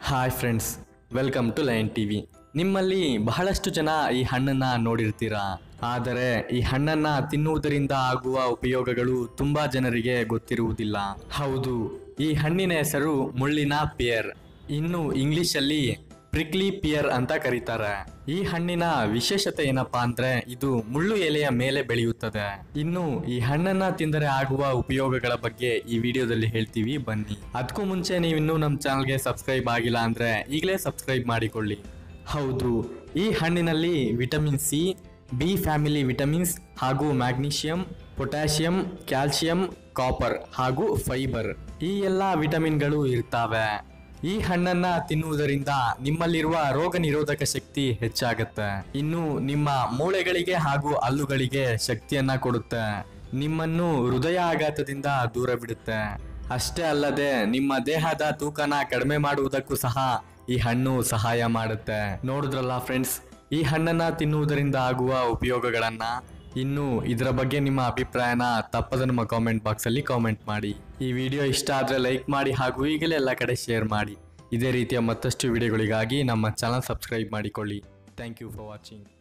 hi friends welcome to Lion TV ನಿಮ್ಮಲ್ಲಿ ಬಹಳಷ್ಟು ಜನ ಈ ಹಣ್ಣನ್ನ ನೋಡಿರ್ತೀರಾ ಆದರೆ ಈ ಹಣ್ಣನ್ನ ತಿನ್ನುವುದರಿಂದ ಆಗುವ ಉಪಯೋಗಗಳು ತುಂಬಾ ಜನರಿಗೆ ಗೊತ್ತಿರುವುದಿಲ್ಲ ಹೌದು ಈ ಹಣ್ಣಿನ ಹೆಸರು ಮುಳ್ಳಿನ ಪಿಯರ್ ಇನ್ನು ಇಂಗ್ಲಿಷಲ್ಲಿ ಪ್ರಿಕ್ಲಿ ಪಿಯರ್ ಅಂತ ಕರೀತಾರೆ ಈ ಹಣ್ಣಿನ ವಿಶೇಷತೆ ಏನಪ್ಪಾ ಅಂದ್ರೆ ಇದು ಮುಳ್ಳು ಎಲೆಯ ಮೇಲೆ ಬೆಳೆಯುತ್ತದೆ ಇನ್ನು ಈ ಹಣ್ಣನ್ನ ತಿಂದರೆ ಆಗುವ ಉಪಯೋಗಗಳ ಬಗ್ಗೆ ಈ ವಿಡಿಯೋದಲ್ಲಿ ಹೇಳ್ತೀವಿ ಬನ್ನಿ ಅದಕ್ಕೂ ಮುಂಚೆ ನೀವಿನ್ನೂ ನಮ್ಮ ಚಾನಲ್ಗೆ ಸಬ್ಸ್ಕ್ರೈಬ್ ಆಗಿಲ್ಲ ಅಂದ್ರೆ ಈಗಲೇ ಸಬ್ಸ್ಕ್ರೈಬ್ ಮಾಡಿಕೊಳ್ಳಿ ಹೌದು ಈ ಹಣ್ಣಿನಲ್ಲಿ vitamin C B family vitamins ಹಾಗೂ ಮ್ಯಾಗ್ನೀಷಿಯಂ ಪೊಟ್ಯಾಷಿಯಂ ಕ್ಯಾಲ್ಸಿಯಂ ಕಾಪರ್ ಹಾಗೂ ಫೈಬರ್ ಈ ಎಲ್ಲ ವಿಟಮಿನ್ಗಳು ಇರ್ತಾವೆ ಈ ಹಣ್ಣನ್ನ ತಿನ್ನುವುದರಿಂದ ನಿಮ್ಮಲ್ಲಿರುವ ರೋಗ ನಿರೋಧಕ ಶಕ್ತಿ ಹೆಚ್ಚಾಗುತ್ತೆ ಇನ್ನು ನಿಮ್ಮ ಮೂಳೆಗಳಿಗೆ ಹಾಗೂ ಹಲ್ಲುಗಳಿಗೆ ಶಕ್ತಿಯನ್ನ ಕೊಡುತ್ತೆ ನಿಮ್ಮನ್ನು ಹೃದಯ ಆಘಾತದಿಂದ ದೂರ ಬಿಡುತ್ತೆ ಅಷ್ಟೇ ಅಲ್ಲದೆ ನಿಮ್ಮ ದೇಹದ ತೂಕನ ಕಡಿಮೆ ಮಾಡುವುದಕ್ಕೂ ಸಹ ಈ ಹಣ್ಣು ಸಹಾಯ ಮಾಡುತ್ತೆ ನೋಡಿದ್ರಲ್ಲ ಫ್ರೆಂಡ್ಸ್ ಈ ಹಣ್ಣನ್ನ ತಿನ್ನುವುದರಿಂದ ಆಗುವ ಉಪಯೋಗಗಳನ್ನ ಇನ್ನು ಇದರ ಬಗ್ಗೆ ನಿಮ್ಮ ಅಭಿಪ್ರಾಯನ ತಪ್ಪದ ನಮ್ಮ ಕಾಮೆಂಟ್ ಬಾಕ್ಸ್ ಅಲ್ಲಿ ಕಾಮೆಂಟ್ ಮಾಡಿ ಈ ವಿಡಿಯೋ ಇಷ್ಟ ಆದ್ರೆ ಲೈಕ್ ಮಾಡಿ ಹಾಗೂ ಈಗಲೇ ಎಲ್ಲ ಕಡೆ ಶೇರ್ ಮಾಡಿ ಇದೇ ರೀತಿಯ ಮತ್ತಷ್ಟು ವಿಡಿಯೋಗಳಿಗಾಗಿ ನಮ್ಮ ಚಾನಲ್ ಸಬ್ಸ್ಕ್ರೈಬ್ ಮಾಡಿಕೊಳ್ಳಿ ಥ್ಯಾಂಕ್ ಯು ಫಾರ್ ವಾಚಿಂಗ್